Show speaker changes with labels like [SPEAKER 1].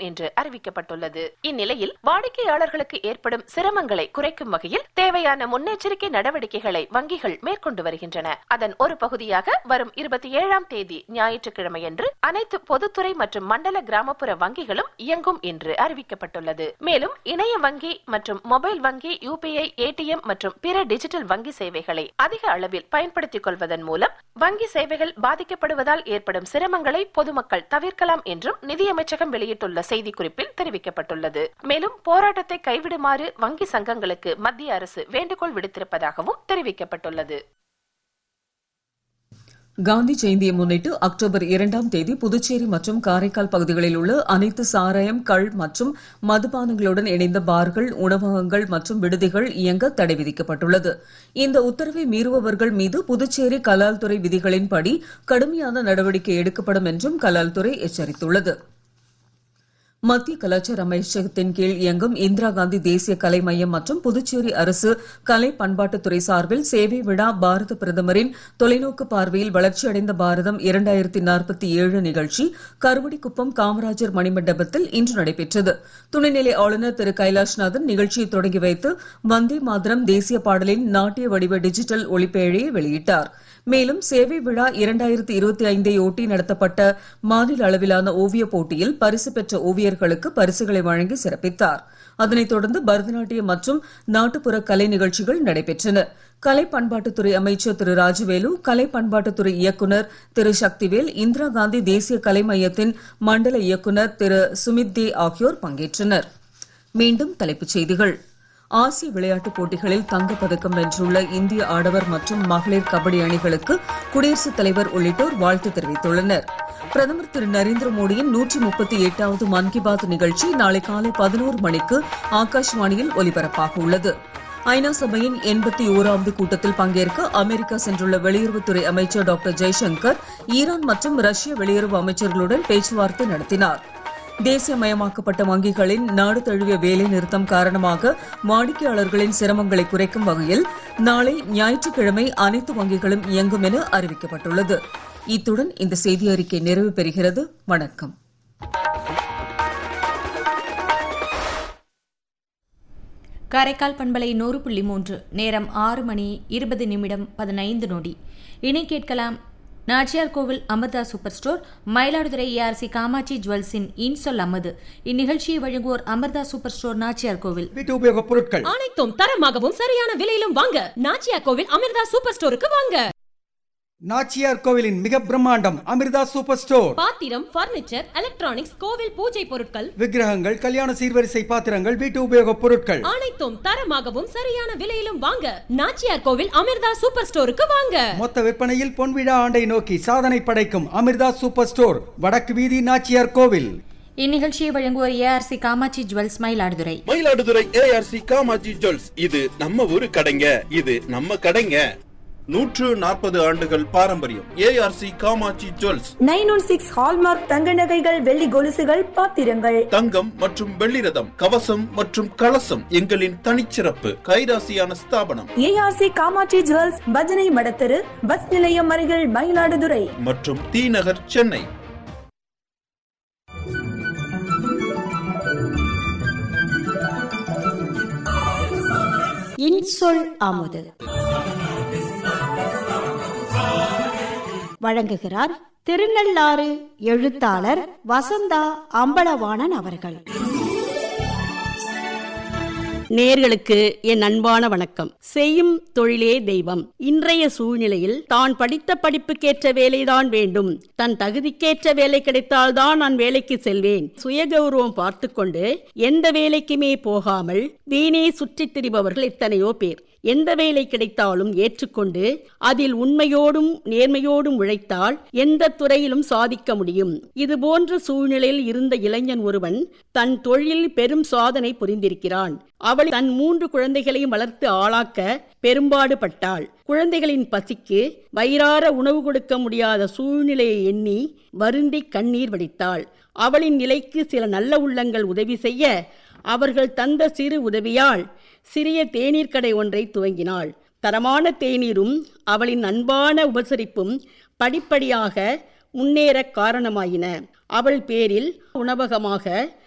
[SPEAKER 1] என்று அறிவிக்கப்பட்டுள்ளது இந்நிலையில் வாடிக்கையாளர்களுக்கு ஏற்படும் சிரமங்களை குறைக்கும் வகையில் தேவையான முன்னெச்சரிக்கை நடவடிக்கைகளை வங்கிகள் மேற்கொண்டு வருகின்றன அதன் ஒரு பகுதியாக வரும் இருபத்தி ஏழாம் தேதி ஞாயிற்றுக்கிழமையன்று அனைத்து பொதுத்துறை மற்றும் மண்டல கிராமப்புற வங்கிகளும் இயங்கும் என்று அறிவிக்கப்பட்டுள்ளது மேலும் இணைய வங்கி மற்றும் மொபைல் வங்கி யூபிஐ ஏடிஎம் மற்றும் பிற டிஜிட்டல் வங்கி சேவைகளை அதிக அளவில் பயன்படுத்திக் கொள்வதன் மூலம் வங்கி சேவைகள் பாதிக்கப்படுவதால் ஏற்படும் சிரமங்களை பொதுமக்கள் தவிர்க்கலாம் என்றும் நிதியமைச்சகம் வெளியிட்டுள்ள செய்திக்குறிப்பில் தெரிவிக்கப்பட்டுள்ளது மேலும் போராட்டத்தை கைவிடுமாறு வங்கி சங்கங்களுக்கு மத்திய அரசு வேண்டுகோள் விடுத்திருப்பதாகவும் தெரிவிக்கப்பட்டுள்ளது
[SPEAKER 2] காந்தி ஜெயந்தியை முன்னிட்டு அக்டோபர் இரண்டாம் தேதி புதுச்சேரி மற்றும் காரைக்கால் பகுதிகளில் உள்ள அனைத்து சாராயம் கள் மற்றும் மதுபானங்களுடன் இணைந்த பார்கள் உணவகங்கள் மற்றும் விடுதிகள் இயங்க தடை விதிக்கப்பட்டுள்ளது இந்த உத்தரவை மீறுபவர்கள் மீது புதுச்சேரி கலால்துறை விதிகளின்படி கடுமையான நடவடிக்கை எடுக்கப்படும் என்றும் கலால்துறை எச்சரித்துள்ளது மத்திய கலாச்சார அமைச்சகத்தின் கீழ் இயங்கும் இந்திரா காந்தி தேசிய கலை மையம் மற்றும் புதுச்சேரி அரசு கலை பண்பாட்டுத்துறை சார்பில் சேவை விழா பாரத பிரதமரின் தொலைநோக்கு பார்வையில் வளர்ச்சியடைந்த பாரதம் இரண்டாயிரத்தி நாற்பத்தி ஏழு நிகழ்ச்சி கருவடிக்குப்பம் காமராஜர் மணிமண்டபத்தில் இன்று நடைபெற்றது துணைநிலை ஆளுநர் திரு கைலாஷ்நாதன் நிகழ்ச்சியை தொடங்கி வைத்து வந்தே மாதரம் தேசிய பாடலின் நாட்டிய வடிவ டிஜிட்டல் ஒளிப்பேழையை வெளியிட்டார் மேலும் சேவை விழா இரண்டாயிரத்தி இருபத்தி ஐந்தை ஒட்டி நடத்தப்பட்ட மாநில அளவிலான ஓவியப் போட்டியில் பரிசு பெற்ற ஓவியர்களுக்கு பரிசுகளை வழங்கி சிறப்பித்தார் அதனைத் தொடர்ந்து பரதநாட்டியம் மற்றும் நாட்டுப்புற கலை நிகழ்ச்சிகள் நடைபெற்றன கலை பண்பாட்டுத்துறை அமைச்சர் திரு ராஜவேலு கலை பண்பாட்டுத்துறை இயக்குநர் திரு சக்திவேல் இந்திரா காந்தி தேசிய கலை மையத்தின் மண்டல இயக்குநர் திரு சுமித் தே ஆகியோர் பங்கேற்றனர் மீண்டும் தலைப்புச் செய்திகள் ஆசிய விளையாட்டுப் போட்டிகளில் தங்கப்பதக்கம் வென்றுள்ள இந்திய ஆடவர் மற்றும் மகளிர் கபடி அணிகளுக்கு குடியரசுத் தலைவர் உள்ளிட்டோர் வாழ்த்து தெரிவித்துள்ளனர் பிரதமர் திரு நரேந்திர மோடியின் நூற்றி முப்பத்தி எட்டாவது மன் கி பாத் நிகழ்ச்சி நாளை காலை பதினோரு மணிக்கு ஆகாஷ்வாணியில் ஒலிபரப்பாக உள்ளது ஐநா சபையின் எண்பத்தி ஓராவது கூட்டத்தில் பங்கேற்க அமெரிக்கா சென்றுள்ள வெளியுறவுத்துறை அமைச்சர் டாக்டர் ஜெய்சங்கர் ஈரான் மற்றும் ரஷ்ய வெளியுறவு அமைச்சர்களுடன் பேச்சுவார்த்தை நடத்தினார் தேசியமயமாக்கப்பட்ட வங்கிகளின் நாடு தழுவிய வேலை நிறுத்தம் காரணமாக வாடிக்கையாளர்களின் சிரமங்களை குறைக்கும் வகையில் நாளை ஞாயிற்றுக்கிழமை அனைத்து வங்கிகளும் இயங்கும் என அறிவிக்கப்பட்டுள்ளது இத்துடன் இந்த செய்தி அறிக்கை நிறைவு பெறுகிறது வணக்கம்
[SPEAKER 3] காரைக்கால் பண்பலை நூறு புள்ளி மூன்று நேரம் ஆறு மணி இருபது நிமிடம் பதினைந்து நொடி இனி கேட்கலாம் Nachiyar Kovil Amirtha super store Mayiladuthurai ARC Kamatchi ஜுவல்ஸின் இன்சொல் அமது இந்நிகழ்ச்சியை வழங்குவோர் அமிர்தா சூப்பர் ஸ்டோர் நாச்சியார் கோவில்
[SPEAKER 4] வீட்டு உபயோகப் பொருட்கள்
[SPEAKER 5] அனைத்தும் தரமாகவும் சரியான விலையிலும் வாங்க நாச்சியா கோவில் அமிர்தா சூப்பர் ஸ்டோருக்கு வாங்க
[SPEAKER 4] நாச்சியார் கோவிலின் மிக பிரம்மாண்டம் அமிர்தா சூப்பர் ஸ்டோர்
[SPEAKER 5] பாத்திரம் பர்னிச்சர் எலக்ட்ரானிக்ஸ் கோவில் பூஜை பொருட்கள்
[SPEAKER 4] விக்கிரகங்கள் கல்யாண சீர்வரிசை பாத்திரங்கள் வீட்டு உபயோகப் பொருட்கள்
[SPEAKER 5] அனைத்தும் தரமாகவும் சரியான விலையிலும் வாங்க நாச்சியார் கோவில் அமிர்தா சூப்பர் ஸ்டோருக்கு வாங்க
[SPEAKER 4] மொத்த விற்பனையில் பொன்விழா ஆண்டை நோக்கி சாதனை படைக்கும் அமிர்தா சூப்பர் ஸ்டோர் வடக்கு வீதி நாச்சியார் கோவில்
[SPEAKER 3] இந்நிகழ்ச்சியை வழங்குவோர் ARC Kamatchi jewels Mayiladuthurai
[SPEAKER 6] Mayiladuthurai ARC Kamaji jewels இது நம்ம ஊரு கடைங்க இது நம்ம கடைங்க நூற்று நாற்பது ஆண்டுகள் பாரம்பரியம் ARC Kamatchi jewels
[SPEAKER 7] nine one six hallmark தங்க நகைகள் வெள்ளி கொலுசுகள் பாத்திரங்கள்
[SPEAKER 6] தங்கம் மற்றும் வெள்ளி ரதம் கவசம் மற்றும் கலசம் எங்களின் தனிச்சிறப்பு கைராசியான ஸ்தாபனம்
[SPEAKER 7] ஏஆர்சி காமாட்சி ஜுவல்ஸ் பஜனை மடத்தெரு பஸ் நிலையம் அருகில் மயிலாடுதுறை
[SPEAKER 6] மற்றும் தி நகர் சென்னை
[SPEAKER 8] இன்சொல் அமுது வழங்குகிறார் திருநள்ளாறு எழுத்தாளர் வசந்தா அம்பலவாணன் அவர்கள்
[SPEAKER 9] நேர்களுக்கு என் அன்பான வணக்கம் செய்யும் தொழிலே தெய்வம் இன்றைய சூழ்நிலையில் தான் படித்த படிப்புக்கேற்ற வேலைதான் வேண்டும் தன் தகுதிக்கேற்ற வேலை கிடைத்தால்தான் நான் வேலைக்கு செல்வேன் சுயகௌரவம் பார்த்து கொண்டு எந்த வேலைக்குமே போகாமல் வீணே சுற்றித் திரிபவர்கள் எத்தனையோ பேர் எந்த வேலை கிடைத்தாலும் ஏற்றுக்கொண்டு அதில் உண்மையோடும் நேர்மையோடும் உழைத்தால் எந்த துறையிலும் சாதிக்க முடியும் இது போன்ற சூழ்நிலையில் இருந்த இளைஞன் ஒருவன் தன் தொழிலில் பெரும் சாதனை புரிந்திருக்கிறான் அவள் தன் மூன்று குழந்தைகளையும் வளர்த்து ஆளாக்க பெரும்பாடு பட்டாள் குழந்தைகளின் பசிக்கு வயிறார உணவு கொடுக்க முடியாத சூழ்நிலையை எண்ணி வருந்தி கண்ணீர் வடித்தாள் அவளின் நிலைக்கு சில நல்ல உள்ளங்கள் உதவி செய்ய அவர்கள் தந்த சிறு உதவியால் சிறிய தேநீர் கடை ஒன்றை துவங்கினாள் தரமான தேநீரும் அவளின் அன்பான உபசரிப்பும் படிப்படியாக முன்னேற காரணமாயின அவள் பேரில் உணவகமாக